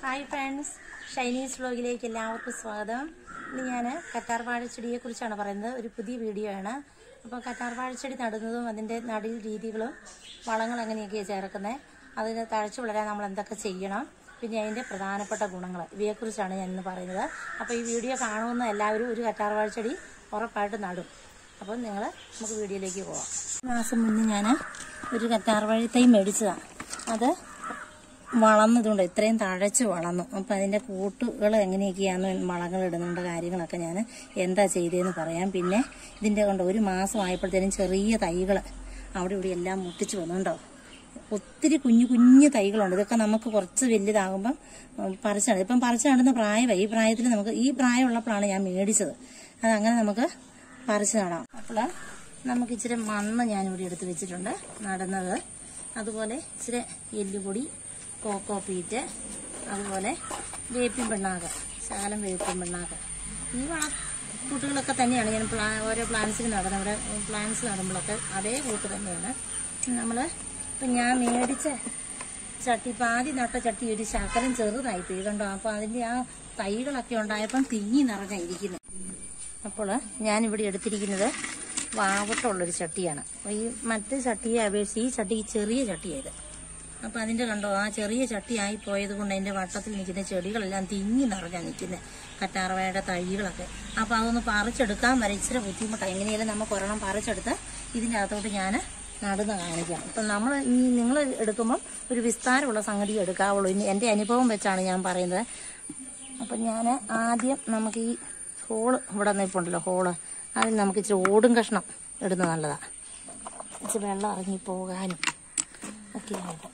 hi friends ഷൈനീസ് വ്ലോഗിലേക്ക് എല്ലാവർക്കും സ്വാഗതം ഇന്ന് ഞാൻ കറ്റാർ വാഴച്ചെടിയെ കുറിച്ചാണ് പറയുന്നത് ഒരു പുതിയ വീഡിയോ ആണ് അപ്പോൾ കറ്റാർ വാഴച്ചെടി നടുന്നതും അതിൻ്റെ നടീൽ രീതികളും വളങ്ങൾ എങ്ങനെയൊക്കെയാണ് ചേർക്കുന്നത് അതിന് തഴച്ചു വളരാൻ നമ്മൾ എന്തൊക്കെ ചെയ്യണം പിന്നെ അതിൻ്റെ പ്രധാനപ്പെട്ട ഗുണങ്ങൾ ഇവയെക്കുറിച്ചാണ് ഞാൻ ഇന്ന് പറയുന്നത് അപ്പോൾ ഈ വീഡിയോ കാണുന്ന എല്ലാവരും ഒരു കറ്റാർ വാഴച്ചെടി ഉറപ്പായിട്ട് നടും അപ്പോൾ നിങ്ങൾ നമുക്ക് വീഡിയോയിലേക്ക് പോവാം മാസം മുന്നേ ഞാൻ ഒരു കറ്റാർ വാഴ തൈ മേടിച്ചതാണ് അത് വളർന്നതുകൊണ്ട് ഇത്രയും തഴച്ച് വളർന്നു അപ്പം അതിൻ്റെ കൂട്ടുകൾ എങ്ങനെയൊക്കെയാണ് വളങ്ങൾ ഇടുന്നുണ്ട് കാര്യങ്ങളൊക്കെ ഞാൻ എന്താ ചെയ്തതെന്ന് പറയാം പിന്നെ ഇതിൻ്റെ കൊണ്ട് ഒരു മാസം ആയപ്പോഴത്തേനും ചെറിയ തൈകൾ അവിടെ ഇവിടെ എല്ലാം മുട്ടിച്ച് വന്നുണ്ടോ ഒത്തിരി കുഞ്ഞു കുഞ്ഞു തൈകളുണ്ട് ഇതൊക്കെ നമുക്ക് കുറച്ച് വലുതാകുമ്പം ഉം, പറിച്ച് നടും ഇപ്പം പറിച്ച് നടുന്ന പ്രായമായി ഈ പ്രായത്തിൽ നമുക്ക് ഈ പ്രായമുള്ളപ്പോഴാണ് ഞാൻ മേടിച്ചത് അതങ്ങനെ നമുക്ക് പറിച്ച് നടാം അപ്പോൾ നമുക്ക് ഇച്ചിരി മണ്ണ് ഞാനിവിടെ എടുത്ത് വെച്ചിട്ടുണ്ട് നടുന്നത് അതുപോലെ ഇച്ചിരി എല്ലുപൊടി കോക്കോ പീറ്റ് അതുപോലെ വേപ്പിൻ പിണ്ണാക്ക് ശകലം വേപ്പിൻ പിണ്ണാക്ക് ഈ വള കൂട്ടുകളൊക്കെ തന്നെയാണ് ഞാൻ പ്ലാ ഓരോ പ്ലാന്റ്സിൽ നടുന്നത് ഇവിടെ പ്ലാന്റ്സ് നടുമ്പോഴൊക്കെ അതേ കൂട്ട് തന്നെയാണ് നമ്മൾ ഇപ്പം ഞാൻ മേടിച്ച ചട്ടി ഇപ്പം ആദ്യം നട്ട ചട്ടി ഒരു ശകലം ചെറുതായി പോയി കണ്ടോ അപ്പോൾ അതിൻ്റെ ആ തൈകളൊക്കെ ഉണ്ടായപ്പം തിങ്ങി നിറഞ്ഞിരിക്കുന്നത് അപ്പോൾ ഞാനിവിടെ എടുത്തിരിക്കുന്നത് വാവട്ടുള്ളൊരു ചട്ടിയാണ് അപ്പോൾ ഈ മറ്റു ചട്ടിയെ അപേക്ഷിച്ച് ഈ ചട്ടി ചെറിയ ചട്ടിയായത് അപ്പോൾ അതിൻ്റെ കണ്ടോ ആ ചെറിയ ചട്ടിയായി പോയത് കൊണ്ട് അതിൻ്റെ വട്ടത്തിൽ നിൽക്കുന്ന ചെടികളെല്ലാം തിങ്ങി നിറഞ്ഞാണ് നിൽക്കുന്നത് കറ്റാർവാഴയുടെ തൈകളൊക്കെ അപ്പോൾ അതൊന്ന് പറിച്ചെടുക്കാൻ വരെ ഇച്ചിരി ബുദ്ധിമുട്ടാണ് എങ്ങനെയാലും നമുക്ക് ഒരെണ്ണം പറിച്ചെടുത്ത് ഇതിൻ്റെ അകത്തോട്ട് ഞാൻ നടുന്ന കാണിക്കാം അപ്പം നമ്മൾ ഈ നിങ്ങൾ എടുക്കുമ്പം ഒരു വിസ്താരമുള്ള സംഗതി എടുക്കാവുള്ളൂ ഇനി എൻ്റെ അനുഭവം വെച്ചാണ് ഞാൻ പറയുന്നത് അപ്പം ഞാൻ ആദ്യം നമുക്ക് ഈ ഹോള് ഇവിടെ നിൽപ്പുണ്ടല്ലോ ഹോള് അതിൽ നമുക്ക് ഇച്ചിരി ഓടും കഷ്ണം ഇടുന്നത് നല്ലതാണ് ഇച്ചിരി വെള്ളം ഇറങ്ങി പോകാനും ഒക്കെ ആയിട്ട്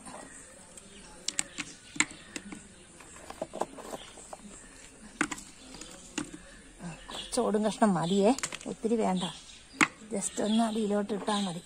കുറച്ച് ഓടും കഷ്ണം മതിയേ ഒത്തിരി വേണ്ട ജസ്റ്റ് ഒന്ന് അടിയിലോട്ട് ഇട്ടാൽ മതി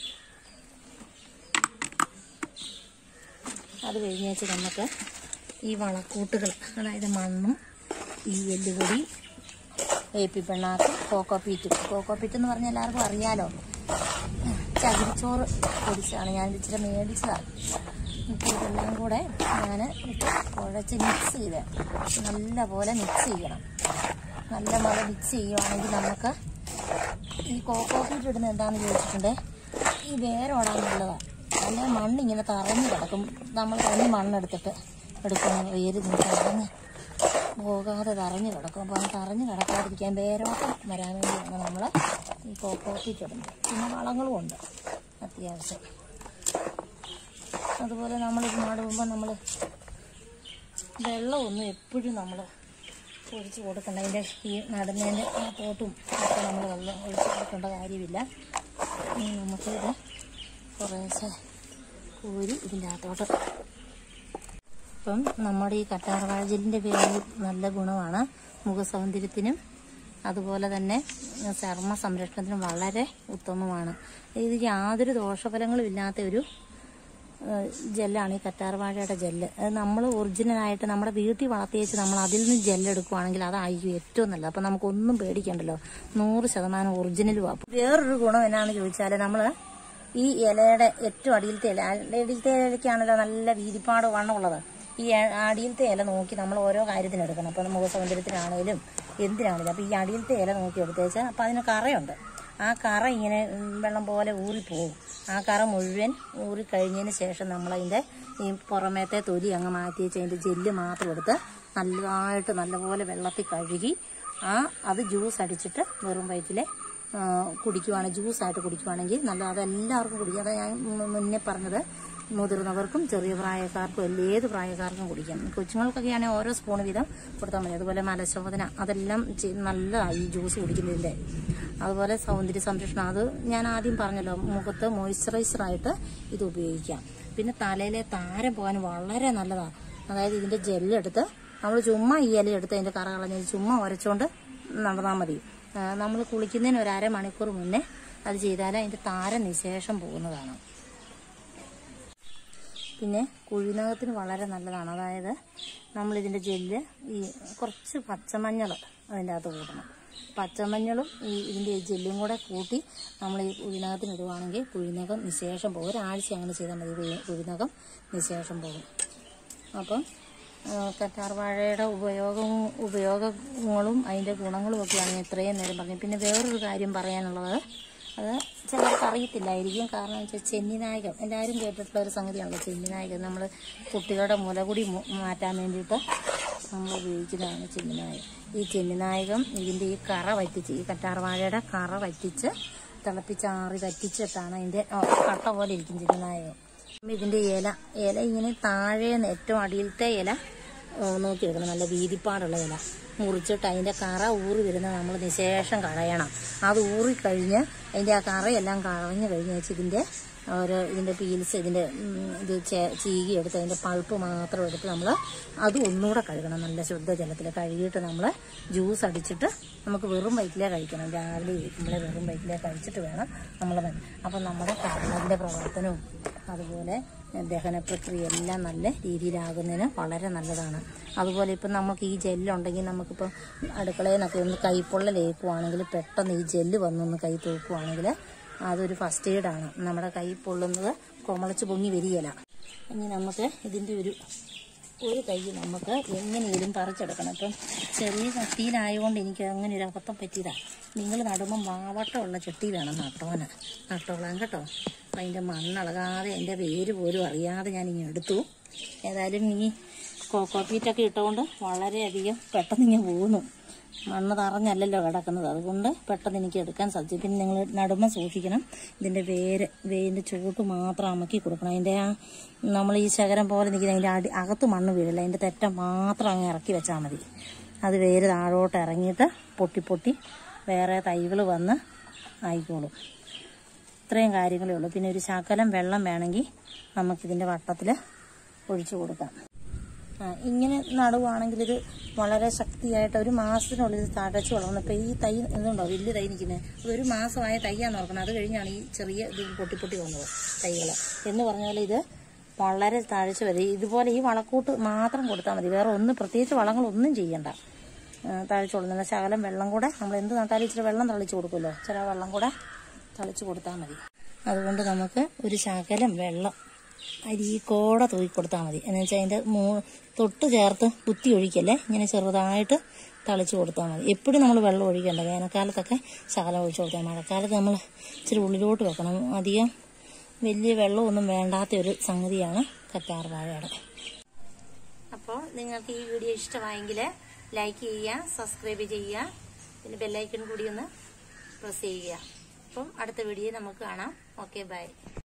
അത് കഴിഞ്ഞ് വെച്ച് നമുക്ക് ഈ വളക്കൂട്ടുകൾ അതായത് മണ്ണും ഈ എല്ലുപൊടി വേപ്പി പിണ്ണാക്ക് കോക്കോപ്പീറ്റ് കോക്കോപ്പീറ്റ് എന്ന് പറഞ്ഞാൽ എല്ലാവർക്കും അറിയാലോ ചകിരിച്ചോറ് പൊടിച്ചാണ് ഞാൻ ഇച്ചിരി മേടിച്ചതാണ് ഇപ്പോൾ ഇതെല്ലാം കൂടെ ഞാൻ ഇട്ട് കുഴച്ച് മിക്സ് ചെയ്ത് നല്ല പോലെ മിക്സ് ചെയ്യണം നല്ല പോലെ മിക്സ് ചെയ്യുവാണെങ്കിൽ നമുക്ക് ഈ കോക്കോപ്പീറ്റ് ഇടുന്നത് എന്താണെന്ന് ചോദിച്ചിട്ടുണ്ട് ഈ വേരോടാൻ നല്ലതാണ് അല്ലെങ്കിൽ മണ്ണിങ്ങനെ തറഞ്ഞു കിടക്കും നമ്മൾ തനി മണ്ണെടുത്തിട്ട് എടുക്കുന്ന വേര് നിന്ന് തറഞ്ഞ് പോകാതെ തറഞ്ഞു കിടക്കും അപ്പോൾ അത് തറഞ്ഞു കിടക്കാതിരിക്കാൻ വേരോട്ടം വരാൻ വേണ്ടിയാണ് നമ്മൾ ഈ കോക്കോപ്പീറ്റ് ഇടുന്നത് പിന്നെ വളങ്ങളും ഉണ്ട് അത്യാവശ്യം അതുപോലെ നമ്മളിത് നടുമ്പോൾ നമ്മൾ വെള്ളമൊന്നും എപ്പോഴും നമ്മൾ ഒഴിച്ച് കൊടുക്കണ്ട അതിൻ്റെ ഈ നടുന്നതിൻ്റെ ആ പോട്ടും ഒക്കെ നമ്മൾ വെള്ളം ഒഴിച്ച് കൊടുക്കേണ്ട കാര്യമില്ല ഇനി നമുക്കിത് കുറേശ്ശെ കോരി ഇതിൻ്റെ അകത്തോട്ട് ഇപ്പം നമ്മുടെ ഈ കറ്റാർവാഴജലിൻ്റെ പേര് നല്ല ഗുണമാണ് മുഖസൗന്ദര്യത്തിനും അതുപോലെ തന്നെ ചർമ്മ സംരക്ഷണത്തിനും വളരെ ഉത്തമമാണ് ഇത് യാതൊരു ദോഷഫലങ്ങളും ഇല്ലാത്ത ഒരു ഏഹ്, ജെല്ലാണ് ഈ കറ്റാർവാഴയുടെ ജെല്ല് അത് നമ്മൾ ഒറിജിനലായിട്ട് നമ്മുടെ വീട്ടിൽ വളർത്തി വെച്ച് നമ്മൾ അതിൽ നിന്ന് ജെല്ലെടുക്കുവാണെങ്കിൽ അതായിരിക്കും ഏറ്റവും നല്ലത് അപ്പം നമുക്കൊന്നും പേടിക്കണ്ടല്ലോ നൂറ് ശതമാനം ഒറിജിനലും ആക്കും വേറൊരു ഗുണം എന്നാന്ന് ചോദിച്ചാൽ നമ്മൾ ഈ ഇലയുടെ ഏറ്റവും അടിയിലത്തെ ഇല അടിയിലത്തെ ഇലയ്ക്കാണല്ലോ നല്ല വീതിപ്പാട് വണ്ണമുള്ളത് ഈ അ- അടിയിലത്തെ ഇല നോക്കി നമ്മൾ ഓരോ കാര്യത്തിന് എടുക്കണം അപ്പം മുഖ സൗന്ദര്യത്തിനാണേലും എന്തിനാണേലും അപ്പം ഈ അടിയിലത്തെ ഇല നോക്കി എടുത്തേച്ചാൽ അപ്പം അതിന് കറയുണ്ട് ആ കറ ഇങ്ങനെ ഉം, വെള്ളം പോലെ ഊറിപ്പോവും ആ കറ മുഴുവൻ ഊറിക്കഴിഞ്ഞതിന് ശേഷം നമ്മളതിൻ്റെ ഈ പുറമേത്തെ തൊലി അങ്ങ് മാറ്റി വെച്ച് അതിൻ്റെ ജെല്ല് മാത്രം എടുത്ത് നല്ലതായിട്ട് നല്ലപോലെ വെള്ളത്തിൽ കഴുകി ആ അത് ജ്യൂസ് അടിച്ചിട്ട് വെറും വയറ്റിൽ കുടിക്കുവാണ് ജ്യൂസായിട്ട് കുടിക്കുവാണെങ്കിൽ നല്ല അതെല്ലാവർക്കും കുടിക്കാം അതാ ഞാൻ മു- മുന്നേ പറഞ്ഞത് മുതിർന്നവർക്കും ചെറിയ പ്രായക്കാർക്കും എല്ലാ ഏത് പ്രായക്കാർക്കും കുടിക്കാം കൊച്ചുങ്ങൾക്കൊക്കെയാണെങ്കിൽ ഓരോ സ്പൂൺ വീതം കൊടുത്താൽ മതി അതുപോലെ മലശോധന അതെല്ലാം ചെ- നല്ലതാണ് ഈ ജ്യൂസ് കുടിക്കുന്നതിൻ്റെ അതുപോലെ സൗന്ദര്യ സംരക്ഷണം അത് ഞാൻ ആദ്യം പറഞ്ഞല്ലോ മുഖത്ത് മോയ്സ്ചറൈസറായിട്ട് ഇത് ഉപയോഗിക്കാം പിന്നെ തലയിലെ താരം പോകാൻ വളരെ നല്ലതാണ് അതായത് ഇതിൻ്റെ ജെല്ലെടുത്ത് നമ്മൾ ചുമ്മാ ഈ ഇല എടുത്ത് അതിൻ്റെ കറ കളഞ്ഞ് ചുമ്മാ ഉരച്ചുകൊണ്ട് നടന്നാൽ മതി നമ്മൾ കുളിക്കുന്നതിന് ഒരു അരമണിക്കൂർ മുന്നേ അത് ചെയ്താൽ അതിൻ്റെ താരം നിശേഷം പോകുന്നതാണ് പിന്നെ കുഴിനകത്തിന് വളരെ നല്ലതാണ് അതായത് നമ്മളിതിൻ്റെ ജെല്ല് ഈ കുറച്ച് പച്ചമഞ്ഞൾ അതിൻ്റെ അകത്ത് കൂട്ടണം പച്ചമഞ്ഞളും ഈ ഇതിൻ്റെ ഈ ജെല്ലും കൂടെ കൂട്ടി നമ്മൾ ഈ കുഴിനകത്തിന് ഇടുവാണെങ്കിൽ കുഴിനകം നിശേഷം പോകും ഒരാഴ്ച അങ്ങനെ ചെയ്താൽ മതി കുഴി- കുഴിനകം നിശേഷം പോകും അപ്പം ആ, കറ്റാർ വാഴയുടെ ഉപയോഗവും ഉപയോഗങ്ങളും അതിൻ്റെ ഗുണങ്ങളും ഒക്കെയാണ് ഞാൻ ഇത്രയും നേരം പറഞ്ഞത് പിന്നെ വേറൊരു കാര്യം പറയാനുള്ളത് അത് ചിലർക്ക് അറിയത്തില്ലായിരിക്കും കാരണം വെച്ചാൽ ചെന്നിനായകം എല്ലാവരും കേട്ടിട്ടുള്ള ഒരു സംഗതിയാണല്ലോ ചെന്നിനായകം നമ്മൾ കുട്ടികളുടെ മുലകുടി മു- മാറ്റാൻ വേണ്ടിയിട്ട് നമ്മൾ ഉപയോഗിക്കുന്നതാണ് ചെന്നിനായകം ഈ ചെന്നിനായകം ഇതിൻ്റെ ഈ കറ വറ്റിച്ച് ഈ കറ്റാർ വാഴയുടെ കറ വറ്റിച്ച് തിളപ്പിച്ചാറി വറ്റിച്ചിട്ടാണ് അതിൻ്റെ ആ, കട്ട പോലെ ഇരിക്കും ചെന്നിനായകം ഇതിൻ്റെ ഇല ഇല ഇങ്ങനെ താഴെ ഏറ്റവും അടിയിലത്തെ ഇല ആ, നോക്കിയെടുക്കണം നല്ല വീതിപ്പാടുള്ള ഇല മുറിച്ചിട്ട് അതിൻ്റെ കറ ഊറി വരുന്നത് നമ്മൾ നിശേഷം കളയണം അത് ഊറിക്കഴിഞ്ഞ് അതിൻ്റെ ആ കറയെല്ലാം കളഞ്ഞു കഴിഞ്ഞ് വെച്ച് ഇതിൻ്റെ ഒരു ഇതിൻ്റെ പീൽസ് ഇതിൻ്റെ ഉം, ഇത് ചേ- ചീകി എടുത്ത് അതിൻ്റെ പൾപ്പ് മാത്രം എടുത്ത് നമ്മൾ അത് ഒന്നുകൂടെ കഴുകണം നല്ല ശുദ്ധജലത്തിൽ കഴുകിയിട്ട് നമ്മൾ ജ്യൂസ് അടിച്ചിട്ട് നമുക്ക് വെറും വയറ്റിലേ കഴിക്കണം രാവിലെ ഇരിക്കുമ്പോഴേ വെറും വയറ്റിലേ കഴിച്ചിട്ട് വേണം നമ്മൾ അപ്പം നമ്മുടെ കരളിൻ്റെ പ്രവർത്തനവും അതുപോലെ ദഹന പ്രക്രിയ എല്ലാം നല്ല രീതിയിലാകുന്നതിന് വളരെ നല്ലതാണ് അതുപോലെ ഇപ്പം നമുക്ക് ഈ ജെല്ലുണ്ടെങ്കിൽ നമുക്കിപ്പോൾ അടുക്കളയിൽ നിന്നൊക്കെ ഒന്ന് കൈപ്പൊള്ളലേക്കുവാണെങ്കിൽ പെട്ടെന്ന് ഈ ജെല്ല് വന്നൊന്ന് കൈ തൂക്കുവാണെങ്കിൽ അതൊരു ഫസ്റ്റ് എയ്ഡാണ് നമ്മുടെ കൈ പൊള്ളുന്നത് കുമളച്ച് പൊങ്ങി വരികയില്ല ഇനി നമുക്ക് ഇതിൻ്റെ ഒരു ഒരു കൈ നമുക്ക് എങ്ങനെയും പറിച്ചെടുക്കണം ഇപ്പം ചെറിയ ചട്ടിയിലായതുകൊണ്ട് എനിക്ക് അങ്ങനെ ഒരു അബദ്ധം പറ്റിയതാണ് നിങ്ങൾ നടുമ്പം വാവട്ടമുള്ള ചട്ടി വേണം നട്ടോന് നട്ടോളാം കേട്ടോ അപ്പം അതിൻ്റെ മണ്ണിളകാതെ അതിൻ്റെ വേര് പോലും അറിയാതെ ഞാൻ ഇങ്ങനെ എടുത്തു ഏതായാലും ഈ കോക്കോപ്പീറ്റൊക്കെ ഇട്ടുകൊണ്ട് വളരെയധികം പെട്ടെന്ന് ഇങ്ങനെ പോകുന്നു മണ്ണ് തറഞ്ഞല്ലല്ലോ കിടക്കുന്നത് അതുകൊണ്ട് പെട്ടെന്ന് എനിക്ക് എടുക്കാൻ സാധിച്ചു പിന്നെ നിങ്ങൾ നടുമ്പം സൂക്ഷിക്കണം ഇതിൻ്റെ വേര് വേരിൻ്റെ ചുവട്ട് മാത്രം അമക്കി കൊടുക്കണം അതിൻ്റെ ആ നമ്മൾ ഈ ശകരം പോലെ നിൽക്കുന്ന അതിൻ്റെ അടി അകത്ത് മണ്ണ് വീഴില്ല അതിൻ്റെ തെറ്റം മാത്രം അങ്ങ് ഇറക്കി വെച്ചാൽ മതി അത് വേര് താഴോട്ട് ഇറങ്ങിയിട്ട് പൊട്ടി പൊട്ടി വേറെ തൈകൾ വന്ന് ആയിക്കോളും ഇത്രയും കാര്യങ്ങളേ ഉള്ളൂ പിന്നെ ഒരു ശകലം വെള്ളം വേണമെങ്കിൽ നമുക്കിതിൻ്റെ വട്ടത്തിൽ ഒഴിച്ചു കൊടുക്കാം ആ, ഇങ്ങനെ നടുവാണെങ്കിൽ ഇത് വളരെ ശക്തിയായിട്ട് ഒരു മാസത്തിനുള്ളിൽ ഇത് തഴച്ചു വളർന്നു ഇപ്പം ഈ തൈ ഇതുണ്ടോ വലിയ തൈ നിൽക്കുന്നത് അതൊരു മാസമായ തൈയാന്ന് ഓർക്കണം അത് കഴിഞ്ഞാണ് ഈ ചെറിയ ഇത് പൊട്ടി പൊട്ടി വന്നത് തൈകൾ എന്ന് പറഞ്ഞ പോലെ ഇത് വളരെ തഴച്ച് വരും ഇതുപോലെ ഈ വളക്കൂട്ട് മാത്രം കൊടുത്താൽ മതി വേറെ ഒന്നും പ്രത്യേകിച്ച് വളങ്ങളൊന്നും ചെയ്യണ്ട തളിച്ചു കൊടുക്കുന്ന ശകലം വെള്ളം കൂടെ നമ്മൾ എന്ത് നട്ടാലും ഇച്ചിരി വെള്ളം തളിച്ചു കൊടുക്കുമല്ലോ ചില വെള്ളം കൂടെ തളിച്ചു കൊടുത്താൽ മതി അതുകൊണ്ട് നമുക്ക് ഒരു ശകലം വെള്ളം അരിക്കോടെ തൂക്കി കൊടുത്താൽ മതി എന്ന് വെച്ചാൽ അതിൻ്റെ മൂ തൊട്ട് ചേർത്ത് കുത്തി ഒഴിക്കല്ലേ ഇങ്ങനെ ചെറുതായിട്ട് തളിച്ച് കൊടുത്താൽ മതി എപ്പോഴും നമ്മൾ വെള്ളം ഒഴിക്കേണ്ട വേനൽക്കാലത്തൊക്കെ ശകലം ഒഴിച്ചു കൊടുത്താൽ മഴക്കാലത്ത് നമ്മൾ ഇച്ചിരി ഉള്ളിലോട്ട് വെക്കണം അധികം വലിയ വെള്ളമൊന്നും വേണ്ടാത്ത ഒരു സംഗതിയാണ് കറ്റാർ വാഴയുടെ അപ്പോൾ നിങ്ങൾക്ക് ഈ വീഡിയോ ഇഷ്ടമായെങ്കിൽ ലൈക്ക് ചെയ്യുക സബ്സ്ക്രൈബ് ചെയ്യുക പിന്നെ ബെല്ലൈക്കൺ കൂടി ഒന്ന് പ്രസ് ചെയ്യുക അപ്പം അടുത്ത വീഡിയോ നമുക്ക് കാണാം ഓക്കെ ബൈ